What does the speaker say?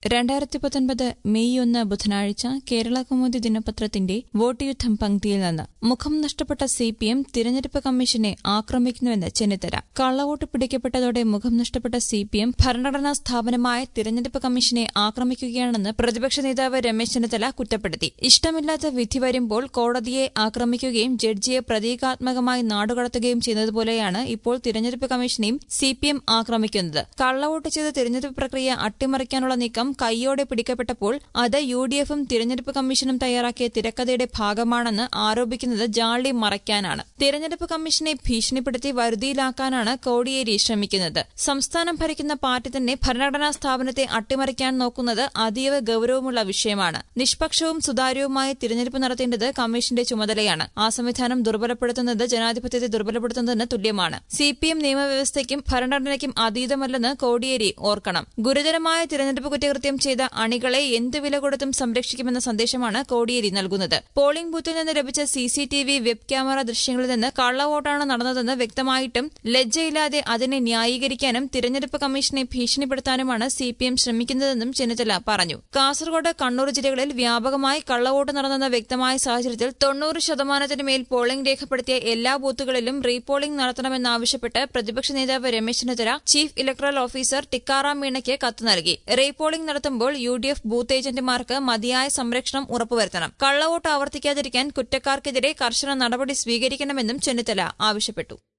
രണ്ടായിരത്തി പത്തൊൻപത് മെയ് ഒന്ന് ബുധനാഴ്ച കേരള കൗമുദി ദിനപത്രത്തിന്റെ വോട്ട് യുദ്ധം പങ്ക്തിയിൽ നിന്ന് മുഖം നഷ്ടപ്പെട്ട സി പി എം തിരഞ്ഞെടുപ്പ് കമ്മീഷനെ ആക്രമിക്കുന്നുവെന്ന് ചെന്നിത്തല കള്ളവോട്ട് പിടിക്കപ്പെട്ടതോടെ മുഖം നഷ്ടപ്പെട്ട സി പി എം ഭരണഘടനാ സ്ഥാപനമായ തിരഞ്ഞെടുപ്പ് കമ്മീഷനെ ആക്രമിക്കുകയാണെന്ന് പ്രതിപക്ഷ നേതാവ് രമേശ് ചെന്നിത്തല കുറ്റപ്പെടുത്തി ഇഷ്ടമില്ലാത്ത വിധി വരുമ്പോൾ കോടതിയെ ആക്രമിക്കുകയും ജഡ്ജിയെ പ്രതീകാത്മകമായി നാടുകടത്തുകയും ചെയ്യുന്നതുപോലെയാണ് ഇപ്പോൾ തിരഞ്ഞെടുപ്പ് കമ്മീഷനെയും സി പി എം ആക്രമിക്കുന്നത് കള്ളവോട്ട് ചെയ്ത് തിരഞ്ഞെടുപ്പ് പ്രക്രിയ അട്ടിമറിക്കാനുള്ള നീക്കം കൈയോടെ പിടിക്കപ്പെട്ടപ്പോൾ അത് യു ഡി എഫും തിരഞ്ഞെടുപ്പ് കമ്മീഷനും തയ്യാറാക്കിയ തിരക്കഥയുടെ ഭാഗമാണെന്ന് ആരോപിക്കുന്നത് ജാളി മറയ്ക്കാനാണ് തിരഞ്ഞെടുപ്പ് കമ്മീഷനെ ഭീഷണിപ്പെടുത്തി വരുതിയിലാക്കാനാണ് കോടിയേരി ശ്രമിക്കുന്നത് സംസ്ഥാനം ഭരിക്കുന്ന പാർട്ടി തന്നെ ഭരണഘടനാ സ്ഥാപനത്തെ അട്ടിമറിക്കാൻ നോക്കുന്നത് അതീവ ഗൌരവമുള്ള വിഷയമാണ് നിഷ്പക്ഷവും സുതാര്യവുമായ തിരഞ്ഞെടുപ്പ് നടത്തേണ്ടത് കമ്മീഷന്റെ ചുമതലയാണ് ആ സംവിധാനം ദുർബലപ്പെടുത്തുന്നത് ജനാധിപത്യത്തെ ദുർബലപ്പെടുത്തുന്നതിന് തുല്യമാണ് സി പി എം നിയമവ്യവസ്ഥയ്ക്കും ഭരണഘടനയ്ക്കും അതീതമല്ലെന്ന് കോടിയേരി ഓർക്കണം ഗുരുതരമായ തിരഞ്ഞെടുപ്പ് കുറ്റകൃത്യം ചെയ്ത അണികളെ എന്ത് വില കൊടുത്തും സംരക്ഷിക്കുമെന്ന സന്ദേശമാണ് കോടിയേരി നൽകുന്നത് പോളിംഗ് ബൂത്തിൽ നിന്ന് ലഭിച്ച C C T V web camera ദൃശ്യങ്ങളിൽ നിന്ന് കള്ളവോട്ടാണ് നടന്നതെന്ന് വ്യക്തമായിട്ടും ലജ്ജയില്ലാതെ അതിനെ ന്യായീകരിക്കാനും തിരഞ്ഞെടുപ്പ് കമ്മീഷനെ ഭീഷണിപ്പെടുത്താനുമാണ് സി പി എം ശ്രമിക്കുന്നതെന്നും ചെന്നിത്തല പറഞ്ഞു കാസർഗോഡ് കണ്ണൂർ ജില്ലകളിൽ വ്യാപകമായി കള്ളവോട്ട് നടന്നെന്ന വ്യക്തമായ സാഹചര്യത്തിൽ തൊണ്ണൂറ് ശതമാനത്തിന് മേൽ പോളിംഗ് രേഖപ്പെടുത്തിയ എല്ലാ ബൂത്തുകളിലും റീപോളിംഗ് നടത്തണമെന്നാവശ്യപ്പെട്ട് പ്രതിപക്ഷ നേതാവ് Ramesh Chennithala chief electoral officer Tikaram മീണയ്ക്ക് കത്ത് നൽകി റീപോളിംഗ് നടത്തുമ്പോൾ യു ഡി എഫ് ബൂത്ത് ഏജന്റുമാർക്ക് മതിയായ സംരക്ഷണം ഉറപ്പുവരുത്തണം കള്ളവോട്ട് ആവർത്തിക്കാതിരിക്കാൻ കുറ്റക്കാർക്കെതിരെ കർശന നടപടി സ്വീകരിക്കണമെന്നും ചെന്നിത്തല ആവശ്യപ്പെട്ടു